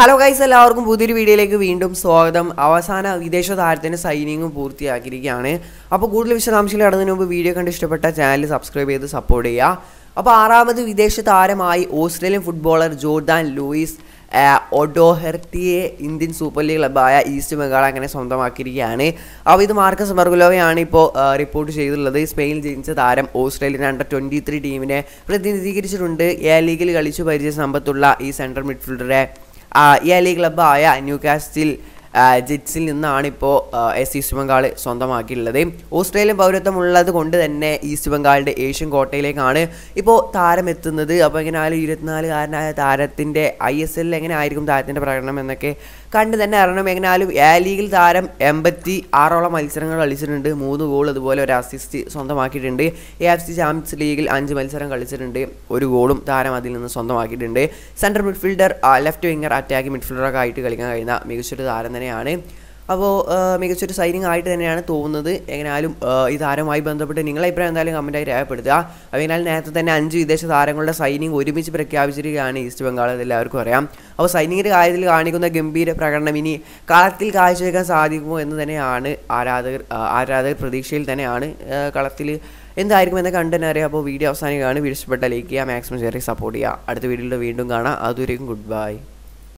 hello guys എല്ലാവർക്കും പുതിയൊരു വീഡിയോയിലേക്ക് വീണ്ടും സ്വാഗതം അവസാന വിദേശ താരത്തിന് സൈനിങ്ങും പൂർത്തിയാക്കിയിരിക്കുകയാണ് അപ്പോൾ കൂടുതൽ വിശദാംശങ്ങൾ കടന്നതിന് മുമ്പ് വീഡിയോ കണ്ട് ഇഷ്ടപ്പെട്ട ചാനൽ സബ്സ്ക്രൈബ് ചെയ്ത് സപ്പോർട്ട് ചെയ്യുക അപ്പോൾ ആറാമത് വിദേശ താരമായി ഓസ്ട്രേലിയൻ ഫുട്ബോളർ ജോർദാൻ ലൂയിസ് ഒഡോഹെർട്ടിയെ ഇന്ത്യൻ സൂപ്പർ ലീഗ് ക്ലബ്ബായ ഈസ്റ്റ് ബംഗാൾ അങ്ങനെ സ്വന്തമാക്കിയിരിക്കുകയാണ് അപ്പോൾ ഇത് മാർക്കസ് മെർഗുലോവയാണ് ഇപ്പോൾ റിപ്പോർട്ട് ചെയ്തിട്ടുള്ളത് സ്പെയിനിൽ ജനിച്ച താരം ഓസ്ട്രേലിയൻ അണ്ടർ ട്വൻറ്റി ത്രീ ടീമിനെ പ്രതിനിധീകരിച്ചിട്ടുണ്ട് എ ലീഗിൽ കളിച്ചു പരിചയ സമ്പത്തുള്ള ഈ സെൻട്രൽ മിഡ്ഫീൽഡറെ എ ലീഗ് ക്ലബ്ബായ ന്യൂ കാസ്റ്റിൽ ജെറ്റ്സിൽ നിന്നാണ് ഇപ്പോൾ എസ് ഈസ്റ്റ് ബംഗാൾ സ്വന്തമാക്കിയിട്ടുള്ളത് ഓസ്ട്രേലിയൻ പൗരത്വം ഉള്ളത് കൊണ്ട് തന്നെ ഈസ്റ്റ് ബംഗാളിൻ്റെ ഏഷ്യൻ കോട്ടയിലേക്കാണ് ഇപ്പോൾ താരം എത്തുന്നത് അപ്പോൾ എങ്ങനെയായാലും ഇരുപത്തിനാലുകാരനായ താരത്തിൻ്റെ ഐ എസ് എല്ലിൽ എങ്ങനെ ആയിരിക്കും താരത്തിൻ്റെ പ്രകടനം എന്നൊക്കെ കണ്ട് തന്നെ അറിയണം എങ്ങനെയാലും എ ലീഗിൽ താരം എൺപത്തി ആറോളം മത്സരങ്ങൾ കളിച്ചിട്ടുണ്ട് മൂന്ന് ഗോൾ അതുപോലെ ഒരു അസിസ്റ്റ് സ്വന്തമാക്കിയിട്ടുണ്ട് എ എഫ് സി ചാമ്പ്യൻസ് ലീഗിൽ അഞ്ച് മത്സരം കളിച്ചിട്ടുണ്ട് ഒരു ഗോളും താരം അതിൽ നിന്ന് സ്വന്തമാക്കിയിട്ടുണ്ട് central midfielder left winger attack മിഡ്ഫീൽഡറൊക്കെ ആയിട്ട് കളിക്കാൻ കഴിയുന്ന മികച്ചൊരു താരം തന്നെയാണ് അപ്പോൾ മികച്ചൊരു സൈനിങ് ആയിട്ട് തന്നെയാണ് തോന്നുന്നത് എങ്ങനെയാലും ഈ താരവുമായി ബന്ധപ്പെട്ട് നിങ്ങളെ അഭിപ്രായം എന്തായാലും കമൻറ്റായി രേഖപ്പെടുത്തുക അതിനാൽ നേരത്തെ തന്നെ അഞ്ച് വിദേശ താരങ്ങളുടെ സൈനിങ് ഒരുമിച്ച് പ്രഖ്യാപിച്ചിരിക്കുകയാണ് ഈസ്റ്റ് ബംഗാൾ അത് എല്ലാവർക്കും അറിയാം അപ്പോൾ സൈനികരുടെ കാര്യത്തിൽ കാണിക്കുന്ന ഗംഭീര പ്രകടനം ഇനി കളത്തിൽ കാഴ്ചവെക്കാൻ സാധിക്കുമോ എന്ന് തന്നെയാണ് ആരാധകർ ആരാധകർ പ്രതീക്ഷയിൽ തന്നെയാണ് കളത്തിൽ എന്തായിരിക്കും എന്ന് കണ്ടു തന്നെ അറിയാം അപ്പോൾ വീഡിയോ അവസാനിക്കുകയാണ് വീഡിയോ ഇഷ്ടപ്പെട്ട ലൈക്ക് ചെയ്യുക മാക്സിമം ചെറിയ സപ്പോർട്ട് ചെയ്യുക അടുത്ത വീഡിയോയിൽ വീണ്ടും കാണാം അതുവരെയും ഗുഡ് ബൈ